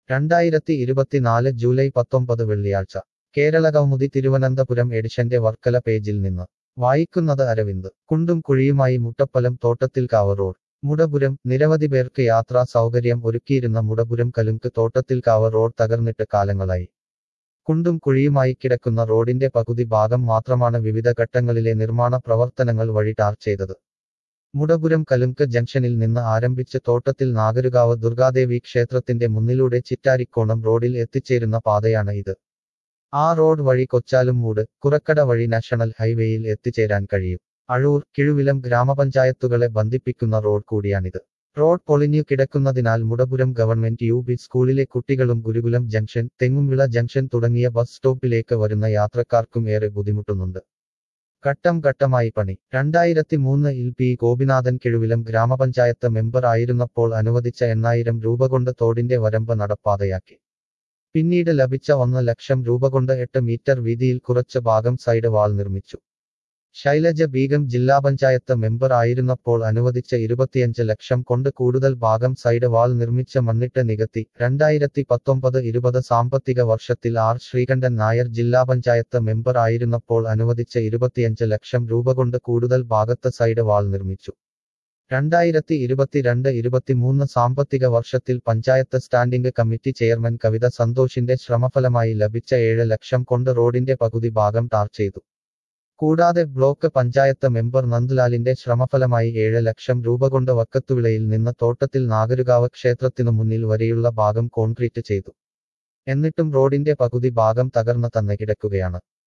രണ്ടായിരത്തി ഇരുപത്തിനാല് ജൂലൈ പത്തൊമ്പത് വെള്ളിയാഴ്ച കേരളകൗമുദി തിരുവനന്തപുരം എഡിഷന്റെ വർക്കല പേജിൽ നിന്ന് വായിക്കുന്നത് അരവിന്ദ് കുണ്ടും കുഴിയുമായി മുട്ടപ്പലം തോട്ടത്തിൽക്കാവ് റോഡ് മുടപുരം നിരവധി പേർക്ക് യാത്രാ സൗകര്യം ഒരുക്കിയിരുന്ന മുടപുരം കലുങ്ക് തോട്ടത്തിൽക്കാവ് റോഡ് തകർന്നിട്ട് കാലങ്ങളായി കുണ്ടും കുഴിയുമായി കിടക്കുന്ന റോഡിന്റെ പകുതി ഭാഗം മാത്രമാണ് വിവിധ ഘട്ടങ്ങളിലെ നിർമ്മാണ പ്രവർത്തനങ്ങൾ വഴി ടാർ ചെയ്തത് മുടപുരം കലുങ്ക് ജംഗ്ഷനിൽ നിന്ന് ആരംഭിച്ച് തോട്ടത്തിൽ നാഗരുകാവ് ദുർഗാദേവി ക്ഷേത്രത്തിന്റെ മുന്നിലൂടെ ചിറ്റാരിക്കോണം റോഡിൽ എത്തിച്ചേരുന്ന പാതയാണ് ഇത് ആ റോഡ് വഴി കൊച്ചാലും മൂട് കുറക്കട വഴി നാഷണൽ ഹൈവേയിൽ എത്തിച്ചേരാൻ കഴിയും അഴൂർ കിഴുവിലം ഗ്രാമപഞ്ചായത്തുകളെ ബന്ധിപ്പിക്കുന്ന റോഡ് കൂടിയാണിത് റോഡ് പൊളിഞ്ഞു കിടക്കുന്നതിനാൽ മുടപുരം ഗവൺമെന്റ് യു പി സ്കൂളിലെ കുട്ടികളും ഗുരുകുലം ജംഗ്ഷൻ തെങ്ങുംവിള ജംഗ്ഷൻ തുടങ്ങിയ ബസ് സ്റ്റോപ്പിലേക്ക് വരുന്ന യാത്രക്കാർക്കും ഏറെ ബുദ്ധിമുട്ടുന്നുണ്ട് ഘട്ടം ഘട്ടമായി പണി രണ്ടായിരത്തി മൂന്ന് ഇൽ പി ഗോപിനാഥൻ കിഴുവിലം ഗ്രാമപഞ്ചായത്ത് മെമ്പർ ആയിരുന്നപ്പോൾ അനുവദിച്ച എണ്ണായിരം രൂപ കൊണ്ട് തോടിന്റെ വരമ്പ് നടപ്പാതയാക്കി പിന്നീട് ലഭിച്ച ഒന്ന് ലക്ഷം രൂപ കൊണ്ട് എട്ട് മീറ്റർ വീതിയിൽ കുറച്ച് ഭാഗം സൈഡ് വാൾ നിർമ്മിച്ചു ശൈലജ ബീഗം ജില്ലാ പഞ്ചായത്ത് മെമ്പർ ആയിരുന്നപ്പോൾ അനുവദിച്ച ഇരുപത്തിയഞ്ച് ലക്ഷം കൊണ്ട് കൂടുതൽ ഭാഗം സൈഡ് വാൾ നിർമ്മിച്ച മണ്ണിട്ട് നികത്തി രണ്ടായിരത്തി പത്തൊമ്പത് ഇരുപത് സാമ്പത്തിക വർഷത്തിൽ ആർ ശ്രീകണ്ഠൻ നായർ ജില്ലാ പഞ്ചായത്ത് മെമ്പർ ആയിരുന്നപ്പോൾ അനുവദിച്ച ഇരുപത്തിയഞ്ച് ലക്ഷം രൂപ കൊണ്ട് കൂടുതൽ ഭാഗത്ത് സൈഡ് വാൾ നിർമ്മിച്ചു രണ്ടായിരത്തി ഇരുപത്തിരണ്ട് ഇരുപത്തിമൂന്ന് സാമ്പത്തിക വർഷത്തിൽ panchayat standing committee chairman Kavitha സന്തോഷിന്റെ ശ്രമഫലമായി ലഭിച്ച ഏഴ് ലക്ഷം കൊണ്ട് റോഡിന്റെ പകുതി ഭാഗം ടാർ ചെയ്തു കൂടാതെ ബ്ലോക്ക് പഞ്ചായത്ത് മെമ്പർ നന്ദ്ലാലിന്റെ ശ്രമഫലമായി ഏഴ് ലക്ഷം രൂപ കൊണ്ട് വക്കത്തുവിളയിൽ നിന്ന് തോട്ടത്തിൽ നാഗരുകാവ് ക്ഷേത്രത്തിനു മുന്നിൽ വരെയുള്ള ഭാഗം കോൺക്രീറ്റ് ചെയ്തു എന്നിട്ടും റോഡിന്റെ പകുതി ഭാഗം തകർന്ന് തന്നെ കിടക്കുകയാണ്